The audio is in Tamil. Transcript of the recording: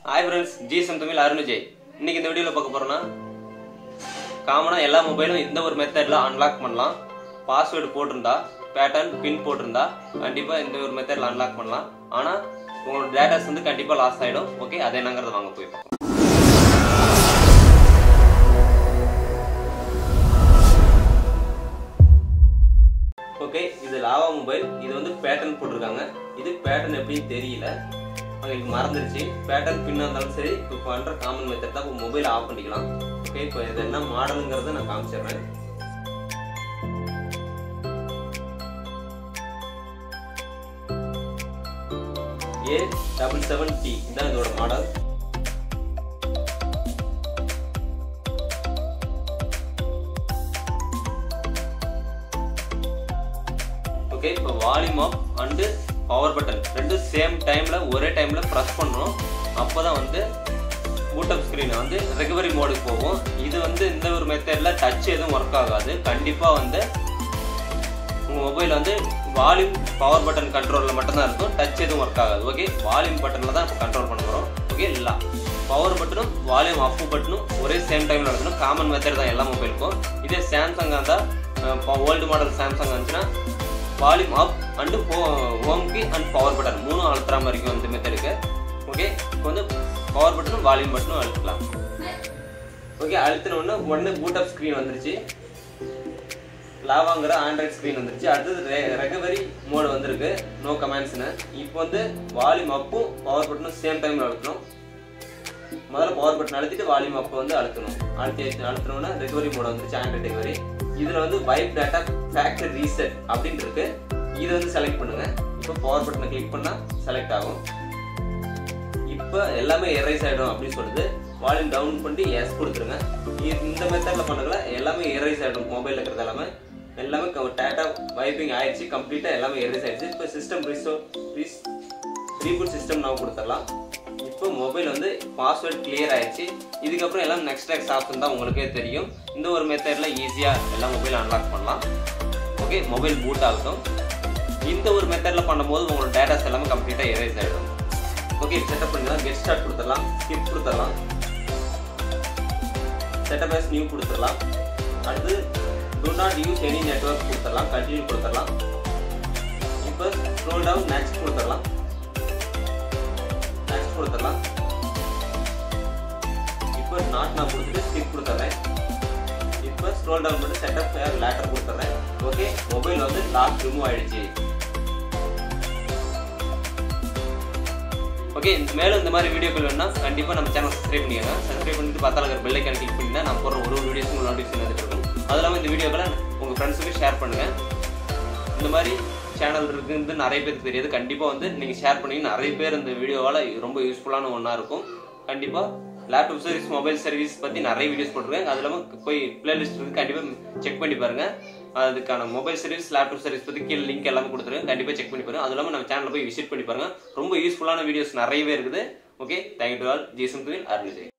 hi friends GSM Tamil Arunjay இன்னைக்கு இந்த வீடியோவில் பார்க்க போறோம்னா காமனாக எல்லா மொபைலும் இந்த ஒரு மெத்தடில் அன்லாக் பண்ணலாம் பாஸ்வேர்டு போட்டிருந்தா பேட்டர்ன் பின் போட்டிருந்தா கண்டிப்பாக இந்த ஒரு மெத்தடில் அன்லாக் பண்ணலாம் ஆனால் உங்களோட டேட்டாஸ் வந்து கண்டிப்பாக லாஸ் ஆகிடும் ஓகே அது என்னங்கிறத வாங்க போய் பார்க்கலாம் ஓகே இது லாவா மொபைல் இது வந்து பேட்டர்ன் போட்டிருக்காங்க இது பேட்டர்ன் எப்படின்னு தெரியல அவங்களுக்கு மறந்துருச்சு பேட்டர்ன் பின்னா இருந்தாலும் சரி இப்போ பண்ற காமன் மெத்தட் தான் இப்போ மொபைல் ஆஃப் பண்ணிக்கலாம் ஓகே இப்போ இது என்ன மாடலுங்கிறத நான் காமிச்சிடுறேன் ஏ டபுள் செவன் டி இதான் இதோட மாடல் ஓகே இப்போ volume up and power button ரெண்டும் சேம் டைம்ல ஒரே டைம்ல ப்ரெஸ் பண்ணணும் அப்பதான் வந்து பூட்டப் ஸ்க்ரீன் வந்து ரெகவரி மோடுக்கு போகும் இது வந்து இந்த ஒரு மெத்தட்ல டச் எதுவும் ஒர்க் ஆகாது கண்டிப்பா வந்து உங்க மொபைல் வந்து வால்யூம் பவர் பட்டன் கண்ட்ரோல்ல மட்டும்தான் இருக்கும் டச் எதுவும் ஒர்க் ஆகாது ஓகே வால்யூம் பட்டன்ல தான் இப்போ கண்ட்ரோல் பண்ண போறோம் ஓகே இல்ல பவர் பட்டனும் வால்யூம் அப் பட்டனும் ஒரே சேம் டைம்ல நடக்கணும் காமன் மெத்தட் தான் எல்லா மொபைலுக்கும் இதே சாம்சங் இருந்தா ஓல்டு மாடல் சாம்சங் இருந்துச்சுன்னா volume up and home key and power button மூணும் அழுத்துற மாதிரி இருக்கும் இந்த மெத்தடுக்கு ஓகே இப்போ வந்து பவர் பட்டனும் வால்யூம் பட்டனும் அழுத்தலாம் ஓகே அழுத்தின உடனே உடனே பூட் அப் ஸ்க்ரீன் வந்துருச்சு லாவாங்கிற ஆண்ட்ராய்ட் ஸ்க்ரீன் வந்துருச்சு அடுத்தது ரெகவரி மோடு வந்திருக்கு நோ கமெண்ட்ஸ்னு இப்போ வந்து வால்யூம் அப்பும் பவர் பட்டனும் சேம் டைம்ல அழுத்தணும் முதல்ல பவர் பட்டன் அழுத்திட்டு வால்யூம் அப் வந்து அழுத்தணும் அழுத்தி அழுத்தினோன்னா ரெகவரி மோட் வந்துருச்சு ஆண்ட்ராய்ட் ரெகவரி இதுல வந்து வைப் டேட்டா ஃபேக்டரி ரீசெட் அப்படின்னு இருக்கு இதை வந்து செலக்ட் பண்ணுங்க இப்போ பவர் பட்டனை கிளிக் பண்ணா செலக்ட் ஆகும் இப்போ எல்லாமே எரேஸ் ஆயிடும் அப்படின்னு சொல்லுது வால்யூம் டவுன் பண்ணி எஸ் கொடுத்துருங்க இந்த மெத்தட்ல பண்ணதுல எல்லாமே எரேஸ் ஆயிடும் மொபைல் இருக்கிறது எல்லாமே எல்லாமே டேட்டா வைப்பிங் ஆயிடுச்சு கம்ப்ளீட்டா எல்லாமே எரேஸ் ஆயிடுச்சு இப்போ சிஸ்டம் ரிஸ்டோ ரீபூட் சிஸ்டம் நான் கொடுத்துடலாம் இப்போ மொபைல் வந்து பாஸ்வேர்ட் கிளியர் ஆயிடுச்சு இதுக்கப்புறம் எல்லாம் நெக்ஸ்ட் நெக்ஸ்ட் ஆப்ஷன் தான் உங்களுக்கே தெரியும் இந்த ஒரு மெத்தட்ல ஈஸியா எல்லா மொபைலும் அன்லாக் பண்ணலாம் ஓகே மொபைல் பூட் ஆகட்டும் இந்த ஒரு மெத்தட்ல பண்ணும்போது உங்களோட டேட்டாஸ் எல்லாமே கம்ப்ளீட்டா எரேஸ் ஆயிடும் ஓகே செட்டப் பண்ணிடலாம் கெட் ஸ்டார்ட் கொடுத்துடலாம் ஸ்கிப் கொடுத்துடலாம் செட்டப் ஆஸ் நியூ கொடுத்துடலாம் அடுத்து do not use any network கொடுத்துடலாம் கண்டினியூ கொடுத்துடலாம் இப்போ ஸ்க்ரோல் டவுன் நெக்ஸ்ட் கொடுத்துடலாம் நெக்ஸ்ட் கொடுத்துடலாம் இப்போ நாட் நான் கொடுத்துட்டு ஸ்கிப் கொடுத்துட்றேன் இப்போ ஸ்க்ரோல் டவுன் பண்ணி செட்டப் லேட்டர் கொடுத்துட்றேன் ஓகே மொபைல் வந்து லாக் ரிமூவ் ஆயிடுச்சு ஓகே மேலும் இந்த மாதிரி வீடியோக்கள் வேணும்னா கண்டிப்பாக நம்ம சேனல் சப்ஸ்கிரைப் பண்ணிக்கோங்க சப்ஸ்கிரைப் பண்ணிட்டு பத்தால இருக்கிற பெல் ஐக்கான் கிளிக் பண்ணினா நான் போடுற ஒரு ஒரு வீடியோஸ் உங்களுக்கு நோட்டிஃபிகேஷன் வந்துட்டு இருக்கும் அது இல்லாமல் இந்த வீடியோக்களை உங்கள் ஃப்ரெண்ட்ஸுக்கு ஷேர் பண்ணுங்கள் இந்த மாதிரி சேனல் இருக்குன்னு நிறைய பேருக்கு தெரியாது கண்டிப்பாக வந்து நீங்கள் ஷேர் பண்ணி நிறைய பேர் இந்த வீடியோவால் ரொம்ப யூஸ்ஃபுல்லான ஒன்றா இருக்கும் கண்டிப்பாக லேப்டாப் சர்வீஸ் மொபைல் சர்வீஸ் பற்றி நிறைய வீடியோஸ் போட்டிருக்கேன் அது இல்லாமல் போய் பிளேலிஸ்ட் இருக்கு கண்டிப்பாக செக் பண்ணி பாருங்கள் அதுக்கான மொபைல் சர்வீஸ் லேப்டாப் சர்வீஸ் பற்றி கீழே லிங்க் எல்லாமே கொடுத்துருக்கேன் கண்டிப்பாக செக் பண்ணி பாருங்க அது இல்லாமல் நம்ம சேனலில் போய் விசிட் பண்ணி பாருங்க ரொம்ப யூஸ்ஃபுல்லான வீடியோஸ் நிறையவே இருக்குது okay thank you to all GSM துவில் அருள்ஜெய்